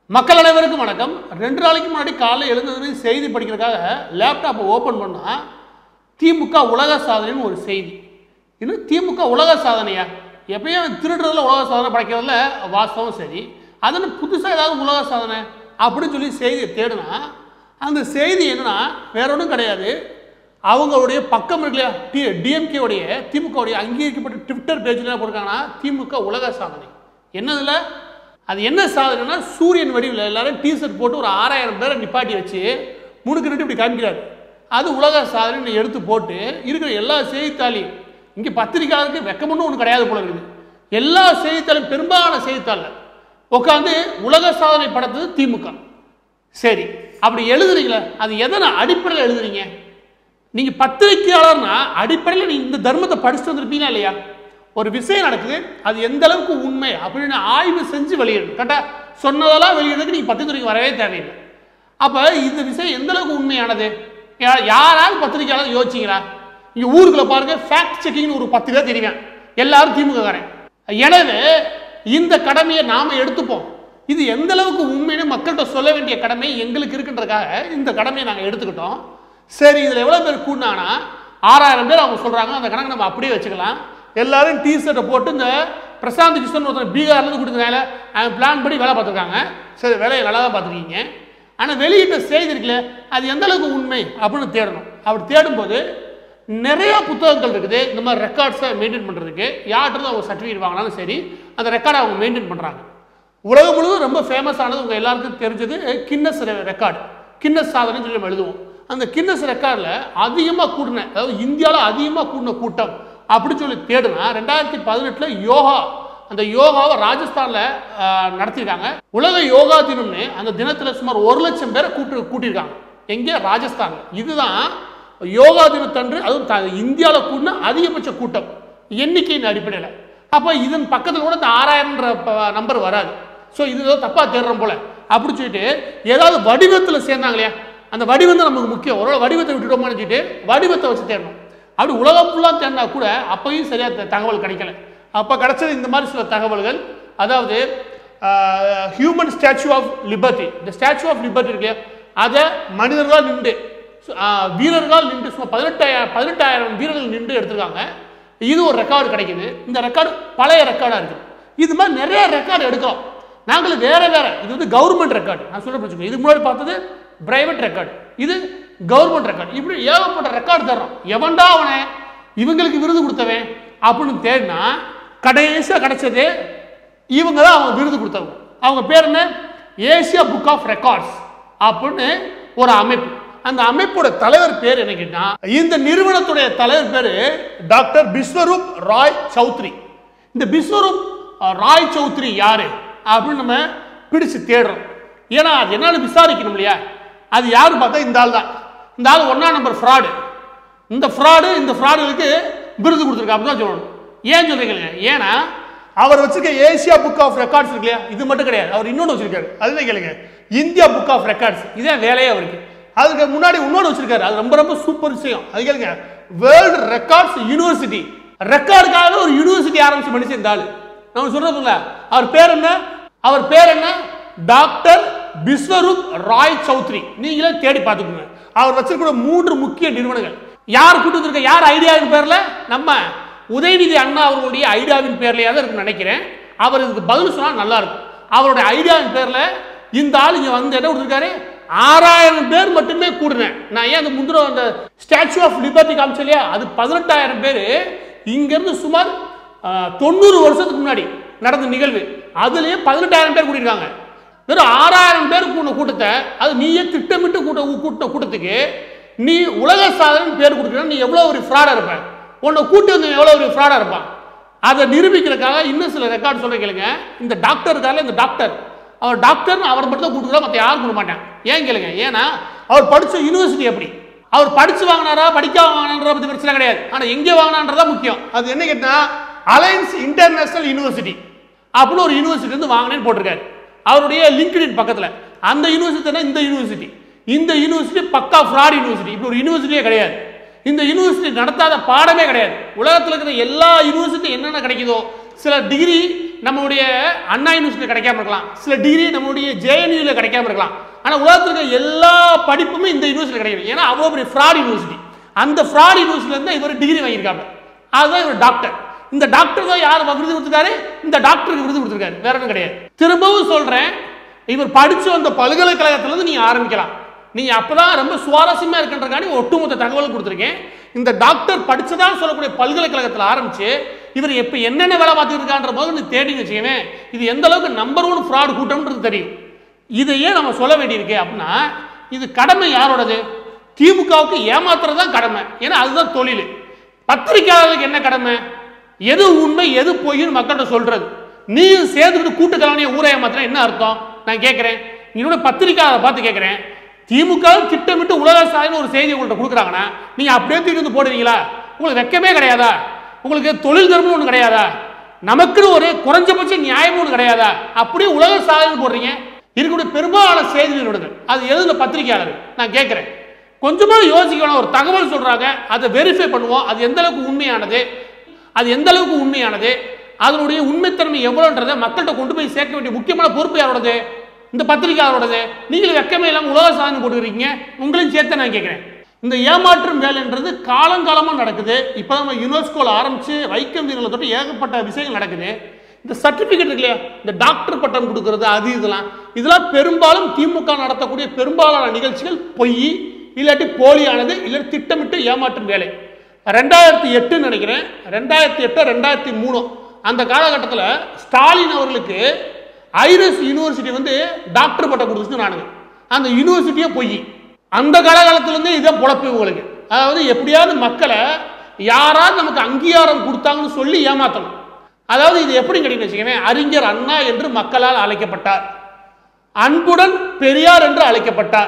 மக்கள் அனைவருக்கும் வணக்கம் ரெண்டு நாளைக்கு முன்னாடி காலைல எழுந்தது செய்தி படிக்கிறதுக்காக லேப்டாப்பை ஓப்பன் பண்ணால் திமுக உலக சாதனைன்னு ஒரு செய்தி இன்னும் திமுக உலக சாதனையா எப்பயும் திருடுறதுல உலக சாதனை படைக்கிறதுல வாஸ்தவம் சரி அதில் புதுசாக ஏதாவது உலக சாதனை அப்படின்னு சொல்லி செய்தியை தேடினா அந்த செய்தி என்னன்னா வேற ஒன்றும் கிடையாது அவங்களுடைய பக்கம் இருக்கு இல்லையா டி டிஎம்கேவுடைய திமுகவுடைய அங்கீகரிக்கப்பட்ட ட்விட்டர் பேஜில் என்ன போட்டிருக்காங்கன்னா திமுக உலக சாதனை என்னதுல அது என்ன சாதனைனா சூரியன் வடிவில் எல்லாரும் டிஷர்ட் போட்டு ஒரு ஆறாயிரம் பேரை நிப்பாட்டி வச்சு முடுக்கு நிட்டு இப்படி காமிக்கிறாரு அது உலக சாதனை எடுத்து போட்டு இருக்கிற எல்லா செய்தித்தாளையும் இங்கே பத்திரிக்கையாளருக்கு வெக்கமுன்னு ஒன்று கிடையாது போல இருக்குது எல்லா செய்தித்தாளும் பெரும்பாலான செய்தித்தாளில் உட்காந்து உலக சாதனை படைத்தது திமுக சரி அப்படி எழுதுறீங்களே அது எதனை அடிப்படையில் எழுதுறீங்க நீங்க பத்திரிகையாளர்னா அடிப்படையில் நீங்க இந்த தர்மத்தை படிச்சுட்டு வந்திருப்பீங்களா இல்லையா ஒரு விஷயம் நடக்குது அது எந்த அளவுக்கு உண்மை அப்படின்னு ஆய்வு செஞ்சு வெளியிடணும் கரெக்டா சொன்னதெல்லாம் வெளியிடுறதுக்கு நீங்க பத்திரிகைக்கு வரவே தேவையில்லை அப்ப இந்த விஷயம் எந்த அளவுக்கு உண்மையானது யா- யாராவது பத்திரிகையாளர் யோசிச்சிங்களா இங்க ஊருக்குள்ள பாருங்க ஃபேக்ட் செக்கிங்னு ஒரு பத்து பேர் தெரியும் எல்லாரும் திமுக காரன் எனவே இந்த கடமையை நாம எடுத்துப்போம் இது எந்த அளவுக்கு உண்மைன்னு மக்கள்கிட்ட சொல்ல வேண்டிய கடமை எங்களுக்கு இருக்குன்றதுக்காக இந்த கடமையை நாங்கள் எடுத்துக்கிட்டோம் சரி இதில் எவ்வளோ பேர் கூடினாங்கன்னா ஆறாயிரம் பேர் அவங்க சொல்கிறாங்க அந்த கணக்கு நம்ம அப்படியே வச்சுக்கலாம் எல்லாரும் டிஷர்ட்டை போட்டு இந்த பிரசாந்த் கிருஷ்ணன் ஒருத்தர் பீகார்லேருந்து கொடுக்குறாங்க அவன் பிளான் படி வேலை பார்த்துருக்காங்க சரி வேலையை நல்லா தான் பார்த்துருக்கீங்க ஆனால் வெளியிட்ட செய்தி இருக்குல்ல அது எந்த அளவுக்கு உண்மை அப்படின்னு தேடணும் அப்படி தேடும்போது நிறைய புத்தகங்கள் இருக்குது இந்த மாதிரி ரெக்கார்ட்ஸை மெயின்டைன் பண்ணுறதுக்கு யார்கிட்ட அவங்க சர்டிஃபிகேட் வாங்கினாலும் சரி அந்த ரெக்கார்டை அவங்க மெயின்டைன் பண்ணுறாங்க உலகம் முழுவதும் ரொம்ப ஃபேமஸ் ஆனது உங்கள் எல்லாருக்கும் தெரிஞ்சது கின்னஸ் ரெக்கார்டு கின்னஸ் சாதனைன்னு சொல்லி நம்ம எழுதுவோம் அந்த கின்னஸ் ரெக்கார்டில் அதிகமாக கூடின அதாவது இந்தியாவில் அதிகமாக கூடின கூட்டம் அப்படின்னு சொல்லி தேடுனா ரெண்டாயிரத்தி பதினெட்டில் யோகா அந்த யோகாவை ராஜஸ்தானில் நடத்தியிருக்காங்க உலக யோகா தினம்னு அந்த தினத்தில் சுமார் ஒரு லட்சம் பேரை கூட்டு கூட்டியிருக்காங்க எங்கே ராஜஸ்தான் இதுதான் யோகா தினத்தன்று அதுவும் த- இந்தியாவில் கூடின அதிகபட்ச கூட்டம் எண்ணிக்கையின் அடிப்படையில் அப்போ இதன் பக்கத்தில் கூட இந்த ஆறாயிரம்ன்ற நம்பர் வராது ஸோ இது ஏதோ தப்பாக தேடுறோம் போல அப்படி சொல்லிட்டு ஏதாவது வடிவத்தில் சேர்ந்தாங்க இல்லையா அந்த வடிவம் தான் நமக்கு முக்கியம் ஒரு வடிவத்தை விட்டுட்டோம்னு சொல்லிட்டு வடிவத்தை வச்சு தேடணும் அப்படி உலகம் ஃபுல்லாக தேடினா கூட அப்பயும் சரியாக தகவல் கிடைக்கல அப்போ கிடைச்சது இந்த மாதிரி சில தகவல்கள் அதாவது ஹியூமன் ஸ்டாச்சு ஆஃப் லிபர்ட்டி இந்த ஸ்டாச்சு ஆஃப் லிபர்ட்டி இருக்கு இல்லையா அதை மனிதர்களால் நின்று சு- ஆஹ் வீரர்களால் நின்று சும்மா பதினெட்டாயிரம் பதினெட்டாயிரம் வீரர்கள் நின்று எடுத்திருக்காங்க இது ஒரு ரெக்கார்டு கிடைக்குது இந்த ரெக்கார்டு பழைய ரெக்கார்டாக இருக்குது இது மாதிரி நிறைய ரெக்கார்டு எடுக்கிறோம் நாங்களும் வேற வேற இது வந்து கவர்மெண்ட் ரெக்கார்டு நான் சொல்ல பிடிச்சிக்கோ இது முன்னாடி பார்த்தது பிரைவேட் ரெக்கார்டு இது கவர்மெண்ட் ரெக்கார்டு இப்படி ஏகப்பட்ட ரெக்கார்டு தர்றோம் எவன்டா அவனை இவங்களுக்கு விருது கொடுத்தவன் அப்படின்னு தேடினா கடைசியாக கிடைச்சது இவங்க தான் அவங்க விருது கொடுத்தவங்க அவங்க பேர் என்ன ஏசியா புக் ஆஃப் ரெக்கார்ட்ஸ் அப்படின்னு ஒரு அமைப்பு அந்த அமைப்போட தலைவர் பேர் என்ன கேட்டா இந்த நிறுவனத்துடைய தலைவர் பேரு டாக்டர் பிஸ்வரூப் ராய் சௌத்ரி இந்த பிஸ்வரூப் அஹ், ராய் சௌத்ரி யாரு அப்படின்னு நம்ம பிடிச்சு தேடுறோம் ஏன்னா அது என்னன்னு விசாரிக்கணும் இல்லையா அது யாரு பார்த்தா இந்த ஆள் தான் இந்த ஆள் ஒன்னா நம்பர் ஃப்ராடு இந்த ஃப்ராடு இந்த ஃப்ராடுகளுக்கு விருது கொடுத்துருக்கா அப்படின்னு தான் சொல்லணும் ஏன் சொல்றீங்க ஏன்னா அவர் வச்சிருக்க ஏசியா புக் ஆஃப் ரெக்கார்ட்ஸ் இருக்கு இல்லையா இது மட்டும் கிடையாது அவர் இன்னொன்று வச்சிருக்காரு அதுதான் கேளுங்க இந்தியா புக் ஆஃப் ரெக்கார்ட்ஸ் இதே வேலையே அவருக்கு அதுக்கு முன்னாடி இன்னொன்று வச்சிருக்காரு அது ரொம்ப ரொம்ப சூப்பர் விஷயம் அது கேளுங்க வேர்ல்டு ரெக்கார்ட்ஸ் யூனிவர்சிட்டி ரெக்கார்டுக்காக ஒரு யூனிவர்சிட்டி ஆரம்பிச்சு மனுஷன் இந்த ஆளு நம்ம சொல்றதுல அவர் பேர் என்ன அவர் பேர் என்ன டாக்டர் பிஸ்வரூப் ராய் சௌத்ரி நீங்களே தேடி பார்த்துக்கோங்க அவர் வச்சிருக்கிற மூன்று முக்கிய நிறுவனங்கள் யார் கூட்டு வந்திருக்க யார் ஐடியாவின் பேர்ல நம்ம உதயநிதி அண்ணா அவர்களுடைய ஐடியாவின் பேர்லயா தான் இருக்குன்னு நினைக்கிறேன் அவர் இதுக்கு பதில் சொன்னா நல்லா இருக்கும் அவருடைய ஐடியாவின் பேர்ல இந்த ஆள் இங்க வந்து என்ன கொடுத்துருக்காரு ஆறாயிரம் பேர் மட்டுமே கூடுனேன் நான் ஏன் அந்த முந்திர அந்த ஸ்டாச்சு ஆஃப் லிபர்ட்டி காமிச்சேன் இல்லையா அது பதினெட்டாயிரம் பேர் இங்கிருந்து சுமார் ஆஹ், தொண்ணூறு வருஷத்துக்கு முன்னாடி நடந்த நிகழ்வு அதுலயே பதினெட்டாயிரம் பேர் கூட்டியிருக்காங்க வெறும் ஆறாயிரம் பேர் கூட்ட கூட்டத்தை அது நீயே திட்டமிட்டு கூட்ட கூட்ட கூட்டத்துக்கு நீ உலக சாதனை பேர் கொடுக்கணும் நீ எவ்வளோ ஒரு ஃப்ராடா இருப்ப உன்னை கூட்டி வந்து எவ்வளோ ஒரு ஃப்ராடா இருப்பான் அதை நிரூபிக்கிறதுக்காக இன்னும் சில ரெக்கார்டு சொல்ல கேளுங்க இந்த டாக்டர் இருக்கார்ல இந்த டாக்டர் அவர் டாக்டர்னு அவர் மட்டும் தான் கொடுக்குறா மற்ற யாரும் கொடுக்க மாட்டேன் ஏன் கேளுங்க ஏன்னா அவர் படிச்ச யூனிவர்சிட்டி எப்படி அவர் படிச்சு வாங்கினாரா படிக்காம வாங்கினாரா பத்தி பிரச்சனை கிடையாது ஆனா எங்கே வாங்கினான்றதா முக்கியம் அது என்ன கேட்டா அலைன்ஸ் இன்டர்நேஷனல் யூனிவர்சிட்டி அப்படின்னு ஒரு யூனிவர்சிட்டி வந்து வாங்கினேன்னு போட்டிருக்காரு அவருடைய லிங்க்டின் பக்கத்துல அந்த யூனிவர்சிட்டி இந்த யூனிவர்சிட்டி இந்த யூனிவர்சிட்டி பக்கா ஃப்ராட் யூனிவர்சிட்டி இப்படி ஒரு யூனிவர்சிட்டியே கிடையாது இந்த யூனிவர்சிட்டி நடத்தாத பாடமே கிடையாது உலகத்தில் இருக்கிற எல்லா யூனிவர்சிட்டி என்னென்ன கிடைக்குது கிடைக்குதோ சில டிகிரி நம்மளுடைய அண்ணா யூனிவர்சிட்டியில் கிடைக்காம இருக்கலாம் சில டிகிரி நம்மளுடைய ஜேஎன்யூல கிடைக்காம இருக்கலாம் ஆனால் உலகத்தில் இருக்க எல்லா படிப்புமே இந்த யூனிவர்சிட்டியில் கிடைக்கும் ஏன்னா அவ்வளோ பெரிய ஃப்ராட் யூனிவர்சிட்டி அந்த ஃப்ராட் யூனிவர்சிட்டில இருந்து இவர் டிகிரி வாங்கியிருக்காங்க அதுதான் இவர் டாக்டர் இந்த டாக்டர் தான் யார் விருது கொடுத்துருக்காரு இந்த டாக்டருக்கு விருது கொடுத்துருக்காரு வேற ஒன்றும் கிடையாது திரும்பவும் சொல்றேன் இவர் படிச்சு வந்த பல்கலைக்கழகத்துல இருந்து நீங்க ஆரம்பிக்கலாம் நீங்க அப்பதான் ரொம்ப சுவாரஸ்யமா இருக்கின்றக்காண்டி ஒட்டுமொத்த தகவல் கொடுத்துருக்கேன் இந்த டாக்டர் படிச்சதா சொல்லக்கூடிய பல்கலைக்கழகத்தில் ஆரம்பிச்சு இவர் எப்ப என்னென்ன வேலை பார்த்துட்டு இருக்கான்ற போது நீ தேடி வச்சுக்கவேன் இது எந்த அளவுக்கு நம்பர் ஒன் ஃப்ராட் கூட்டம்ன்றது தெரியும் இதையே நம்ம சொல்ல வேண்டியிருக்கு அப்படின்னா இது கடமை யாரோடது திமுகவுக்கு ஏமாத்துறது தான் கடமை ஏன்னா அதுதான் தொழில் பத்திரிக்கையாளர்களுக்கு என்ன கடமை எது உண்மை எது பொய்ன்னு மக்கள்கிட்ட சொல்றது நீயும் சேர்ந்துக்கிட்டு கூட்டு கலவனையை ஊரை ஏமாத்தினா என்ன அர்த்தம் நான் கேட்கிறேன் என்னோட பத்திரிக்கையாளரை பார்த்து கேட்கிறேன் திமுக திட்டமிட்டு உலக சாதனை ஒரு செய்தி உங்கள்கிட்ட கொடுக்குறாங்கன்னா நீங்க அப்படியே தூக்கி வந்து போடுவீங்களா உங்களுக்கு வெக்கமே கிடையாதா உங்களுக்கு தொழில் தர்மம் ஒன்று கிடையாதா நமக்குன்னு ஒரு குறைஞ்சபட்ச நியாயம் ஒன்று கிடையாதா அப்படியே உலக சாதனை போடுறீங்க இருக்கக்கூடிய பெரும்பாலான செய்தி நிறுவனங்கள் அது எழுதுன பத்திரிகையாளர் நான் கேட்கிறேன் கொஞ்சமா யோசிக்கணும் ஒரு தகவல் சொல்றாங்க அதை வெரிஃபை பண்ணுவோம் அது எந்த அளவுக்கு உண்மையானது அது எந்த அளவுக்கு உண்மையானது அதனுடைய உண்மைத்தன்மை எவ்வளோன்றதை மக்கள்கிட்ட கொண்டு போய் சேர்க்க வேண்டிய முக்கியமான பொறுப்பு யாரோடது இந்த பத்திரிகையாளரோடது நீங்களும் வெக்கமே இல்லாமல் உலக சாதனை போட்டுக்கிறீங்க உங்களையும் சேர்த்து நான் கேட்குறேன் இந்த ஏமாற்றும் வேலைன்றது காலங்காலமாக நடக்குது இப்போ நம்ம யுனெஸ்கோவில் ஆரம்பித்து வைக்கம் வீரர்களை தொட்டு ஏகப்பட்ட விஷயங்கள் நடக்குது இந்த சர்டிஃபிகேட் இருக்கு இல்லையா இந்த டாக்டர் பட்டம் கொடுக்கறது அது இதெல்லாம் இதெல்லாம் பெரும்பாலும் திமுக நடத்தக்கூடிய பெரும்பாலான நிகழ்ச்சிகள் பொய் இல்லாட்டி போலியானது இல்லாட்டி திட்டமிட்டு ஏமாற்றும் வேலை ரெண்டாயிரத்தி எட்டுன்னு நினைக்கிறேன் ரெண்டாயிரத்தி எட்டு ரெண்டாயிரத்தி மூணு அந்த காலகட்டத்தில் ஸ்டாலின் அவர்களுக்கு ஐரஸ் யூனிவர்சிட்டி வந்து டாக்டர் பட்டம் கொடுத்துட்டு நானுங்க அந்த யூனிவர்சிட்டியே பொய் அந்த காலகாலத்திலேருந்து இதான் பொழப்பு உங்களுக்கு அதாவது எப்படியாவது மக்களை யாராவது நமக்கு அங்கீகாரம் கொடுத்தாங்கன்னு சொல்லி ஏமாத்தணும் அதாவது இது எப்படி கிடைக்கும் வச்சுக்கவேன் அறிஞர் அண்ணா என்று மக்களால் அழைக்கப்பட்டார் அன்புடன் பெரியார் என்று அழைக்கப்பட்டார்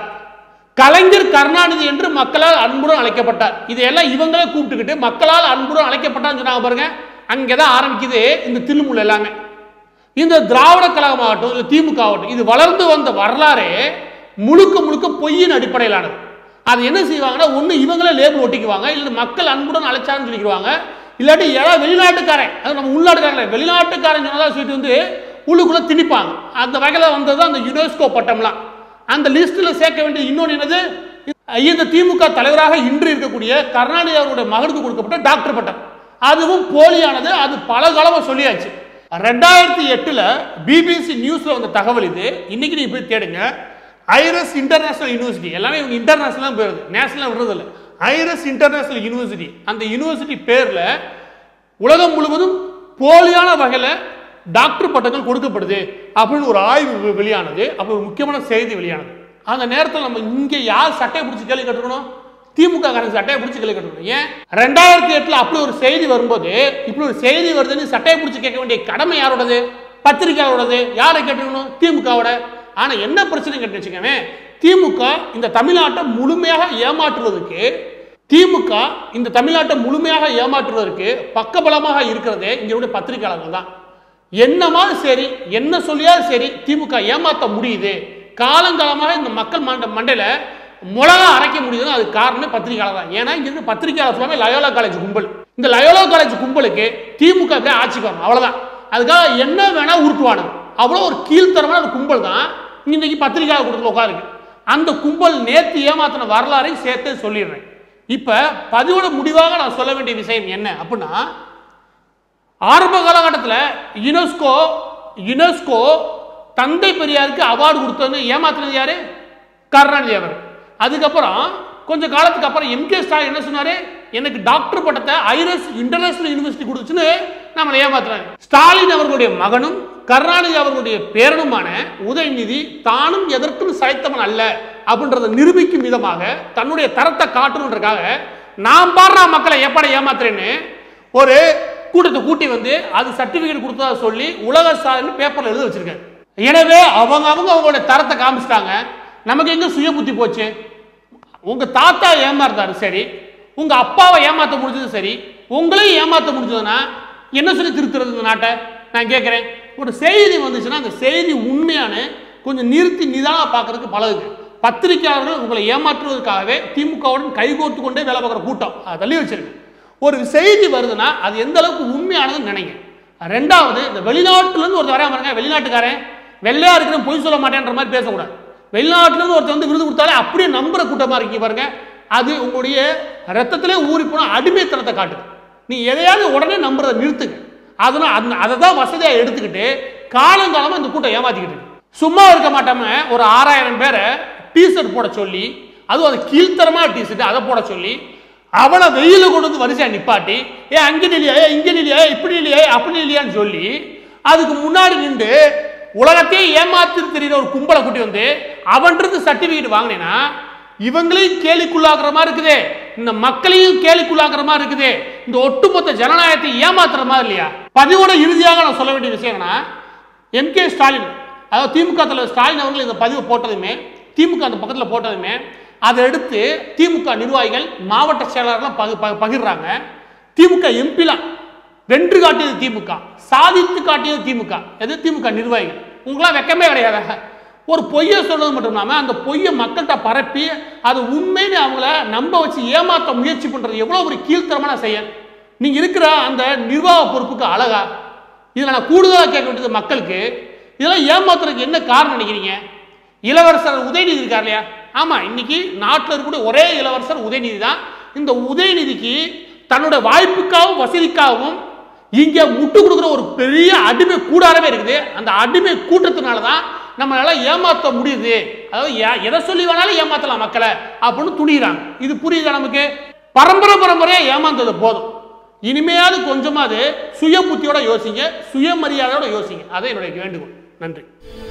கலைஞர் கருணாநிதி என்று மக்களால் அன்புடன் அழைக்கப்பட்டார் இதையெல்லாம் இவங்களே கூப்பிட்டுக்கிட்டு மக்களால் அன்புடன் அழைக்கப்பட்டான்னு சொன்னாங்க பாருங்க அங்கதான் ஆரம்பிக்குது இந்த தில்லுமுள் எல்லாமே இந்த திராவிட கழகம் ஆகட்டும் இல்லை திமுக ஆகட்டும் இது வளர்ந்து வந்த வரலாறே முழுக்க முழுக்க பொய்யின் அடிப்படையிலானது அது என்ன செய்வாங்கன்னா ஒன்று இவங்களே லேபிள் ஒட்டிக்குவாங்க இல்லை மக்கள் அன்புடன் அழைச்சான்னு சொல்லிக்குவாங்க இல்லாட்டி யாராவது வெளிநாட்டுக்காரன் அது நம்ம உள்நாட்டுக்காரன் வெளிநாட்டுக்காரன் சொன்னதா சொல்லிட்டு வந்து உள்ளுக்குள்ள திணிப்பாங்க அந்த வகையில் வந்தது அந்த யுனெஸ்கோ பட்டம்லாம் அந்த லிஸ்ட்டில் சேர்க்க வேண்டிய இன்னொன்று என்னது இந்த திமுக தலைவராக இன்று இருக்கக்கூடிய கருணாநிதி அவருடைய மகனுக்கு கொடுக்கப்பட்ட டாக்டர் பட்டம் அதுவும் போலியானது அது பல காலமாக சொல்லியாச்சு ரெண்டாயிரத்தி எட்டில் பிபிசி நியூஸில் வந்த தகவல் இது இன்னைக்கு நீங்க போய் தேடுங்க ஐரஸ் இன்டர்நேஷனல் யூனிவர்சிட்டி எல்லாமே இவங்க இன்டர்நேஷனலாக போயிருது நேஷனலாக விடுறதில்ல ஐரஸ் இன்டர்நேஷனல் யூனிவர்சிட்டி அந்த யூனிவர்சிட்டி பேரில் உலகம் முழுவதும் போலியான வகையில் டாக்டர் பட்டங்கள் கொடுக்கப்படுது அப்படின்னு ஒரு ஆய்வு வெ- வெளியானது அப்போ ஒரு முக்கியமான செய்தி வெளியானது அந்த நேரத்தில் நம்ம இங்கே யார் சட்டையை பிடிச்சி கேள்வி கேட்டுக்கணும் திமுக காரங்க சட்டையை பிடிச்சி கேள்வி கேட்டுக்கணும் ஏன் ரெண்டாயிரத்தி எட்டில் அப்படி ஒரு செய்தி வரும்போது இப்படி ஒரு செய்தி வருதுன்னு சட்டையை பிடிச்சி கேட்க வேண்டிய கடமை யாரோடது பத்திரிகையாளரோடது யாரை கேட்டுக்கணும் திமுகவோட ஆனா என்ன பிரச்சனை கேட்டு வச்சுக்கவே திமுக இந்த தமிழ்நாட்டை முழுமையாக ஏமாற்றுவதற்கு திமுக இந்த தமிழ்நாட்டை முழுமையாக ஏமாற்றுவதற்கு பக்கபலமாக இருக்கிறதே இங்களுடைய பத்திரிகையாளர்கள் தான் என்னமாவது சரி என்ன சொல்லியாவது சரி திமுக ஏமாத்த முடியுது காலங்காலமாக இந்த மக்கள் மண்ட மண்டையில மிளகா அரைக்க முடியுதுன்னா அது காரணமே பத்திரிகையாளர் தான் ஏன்னா இங்க இருந்து பத்திரிகையாளர் ஃபுல்லாமே லயோலா காலேஜ் கும்பல் இந்த லயோலா காலேஜ் கும்பலுக்கு திமுக அப்படியே ஆட்சிக்கு வரணும் அவ்வளவுதான் அதுக்காக என்ன வேணா உருட்டுவானுங்க அவ்வளோ ஒரு கீழ்த்தரமான ஒரு கும்பல் தான் இன்னைக்கு பத்திரிகையாளர் கொடுத்து உட்காருக்கு அந்த கும்பல் நேத்து ஏமாத்தின வரலாறையும் சேர்த்து சொல்லிடுறேன் இப்ப பதிவோட முடிவாக நான் சொல்ல வேண்டிய விஷயம் என்ன அப்படின்னா ஆரம்ப காலகட்டத்தில் யுனெஸ்கோ யுனெஸ்கோ தந்தை பெரியாருக்கு அவார்டு கொடுத்தது ஏமாத்துனது யாரு கருணாநிதி அவர் அதுக்கப்புறம் கொஞ்ச காலத்துக்கு அப்புறம் எம்கே ஸ்டாலின் என்ன சொன்னாரு எனக்கு டாக்டர் பட்டத்தை ஐரஸ் இன்டர்நேஷனல் யூனிவர்சிட்டி கொடுத்துச்சுன்னு நம்மளை ஏமாத்துறாரு ஸ்டாலின் அவர்களுடைய மகனும் கருணாநிதி அவர்களுடைய பேரனுமான உதயநிதி தானும் எதற்கும் சளைத்தவன் அல்ல அப்படின்றத நிரூபிக்கும் விதமாக தன்னுடைய தரத்தை காட்டணுன்றதுக்காக நான் பாடுற மக்களை எப்படி ஏமாத்துறேன்னு ஒரு கூட்டத்தை கூட்டி வந்து அது சர்டிபிகேட் கொடுத்ததா சொல்லி உலக சாதனை பேப்பர்ல எழுத வச்சிருக்காரு எனவே அவங்க அவங்க அவங்களோட தரத்தை காமிச்சிட்டாங்க நமக்கு எங்க சுய புத்தி போச்சு உங்க தாத்தா ஏமாறுதாரு சரி உங்க அப்பாவை ஏமாத்த முடிஞ்சது சரி உங்களையும் ஏமாத்த முடிஞ்சதுன்னா என்ன சொல்லி திருத்துறது இந்த நாட்டை நான் கேட்குறேன் ஒரு செய்தி வந்துச்சுன்னா அந்த செய்தி உண்மையான கொஞ்சம் நிறுத்தி நிதானமாக பார்க்கறதுக்கு பழகுங்க பத்திரிகையாளர்கள் உங்களை ஏமாற்றுவதற்காகவே திமுகவுடன் கைகோர்த்து கொண்டே வேலை பார்க்குற கூட்டம் அதை தள்ளி வச்சிருக்கு ஒரு செய்தி வருதுன்னா அது எந்த அளவுக்கு உண்மையானதுன்னு நினைங்க ரெண்டாவது இந்த வெளிநாட்டுலேருந்து ஒருத்தர் வரேன் பாருங்க வெளிநாட்டுக்காரன் வெள்ளையா இருக்கிற பொய் சொல்ல மாட்டேன்ற மாதிரி பேசக்கூடாது வெளிநாட்டுலேருந்து ஒருத்தர் வந்து விருது கொடுத்தாலே அப்படியே நம்புற கூட்டமாக இருக்கீங்க பாருங்க அது உங்களுடைய ரத்தத்திலே ஊறி போன அடிமைத்தனத்தை காட்டுது நீ எதையாவது உடனே நம்புறதை நிறுத்துங்க அதனால் அந்த அதை தான் வசதியாக எடுத்துக்கிட்டு காலங்காலமாக இந்த கூட்டம் ஏமாத்திக்கிட்டு இருக்கு. சும்மா இருக்க மாட்டாம ஒரு ஆறாயிரம் பேரை டிஷர்ட் போட சொல்லி அதுவும் அது கீழ்த்தரமான டிஷர்ட் அதை போட சொல்லி அவனை வெயில கொண்டு வந்து வரிசையா நிப்பாட்டி ஏ அங்க நிலையா ஏ இங்க நிலையா இப்படி இல்லையா அப்படி இல்லையான்னு சொல்லி அதுக்கு முன்னாடி நின்று உலகத்தையே ஏமாத்தி தெரியுற ஒரு கும்பலை கூட்டி வந்து அவன்றது சர்டிபிகேட் வாங்கினேன்னா இவங்களையும் கேலிக்குள்ளாக்குற மாதிரி இருக்குது இந்த மக்களையும் கேலிக்குள்ளாக்குற மாதிரி இருக்குது இந்த ஒட்டுமொத்த ஜனநாயகத்தை ஏமாத்துற மாதிரி இல்லையா பதிவோட இறுதியாக நான் சொல்ல வேண்டிய விஷயம் என்னன்னா எம் கே ஸ்டாலின் அதாவது திமுக தலைவர் ஸ்டாலின் அவர்கள் இந்த பதிவு போட்டதுமே திமுக அந்த பக்கத்தில் போட்டதுமே அதை எடுத்து திமுக நிர்வாகிகள் மாவட்ட செயலாளர்லாம் பகு பகு- பகிர்றாங்க திமுக எம்பிலாம் வென்று காட்டியது திமுக சாதித்து காட்டியது திமுக எது திமுக நிர்வாகிகள் உங்களாம் வெக்கமே கிடையாதா ஒரு பொய்யை சொல்றது மட்டும் இல்லாமல் அந்த பொய்யை மக்கள்கிட்ட பரப்பி அது உண்மைன்னு அவங்கள நம்ப வச்சு ஏமாற்ற முயற்சி பண்றது எவ்வளோ ஒரு கீழ்த்தரமான செயல் நீங்க இருக்கிற அந்த நிர்வாக பொறுப்புக்கு அழகா இதில் நான் கூடுதலாக கேட்க வேண்டியது மக்களுக்கு இதெல்லாம் ஏமாத்துறதுக்கு என்ன காரணம் நினைக்கிறீங்க இளவரசர் உதயநிதி இருக்கார் இல்லையா ஆமாம் இன்னைக்கு நாட்டில் இருக்கக்கூடிய ஒரே இளவரசர் உதயநிதி தான் இந்த உதயநிதிக்கு தன்னோட வாய்ப்புக்காகவும் வசதிக்காகவும் இங்கே முட்டு கொடுக்குற ஒரு பெரிய அடிமை கூடாரமே இருக்குது அந்த அடிமை கூட்டத்தினால தான் நம்மளால ஏமாற்ற முடியுது அதாவது எ- எதை சொல்லி வேணாலும் ஏமாத்தலாம் மக்களை அப்படின்னு துணிகிறாங்க இது புரியுதா நமக்கு பரம்பரை பரம்பரையா ஏமாந்தது போதும் இனிமையாவது கொஞ்சமாவது சுய புத்தியோட யோசிங்க சுயமரியாதையோட யோசிங்க அதே என்னுடைய வேண்டுகோள் நன்றி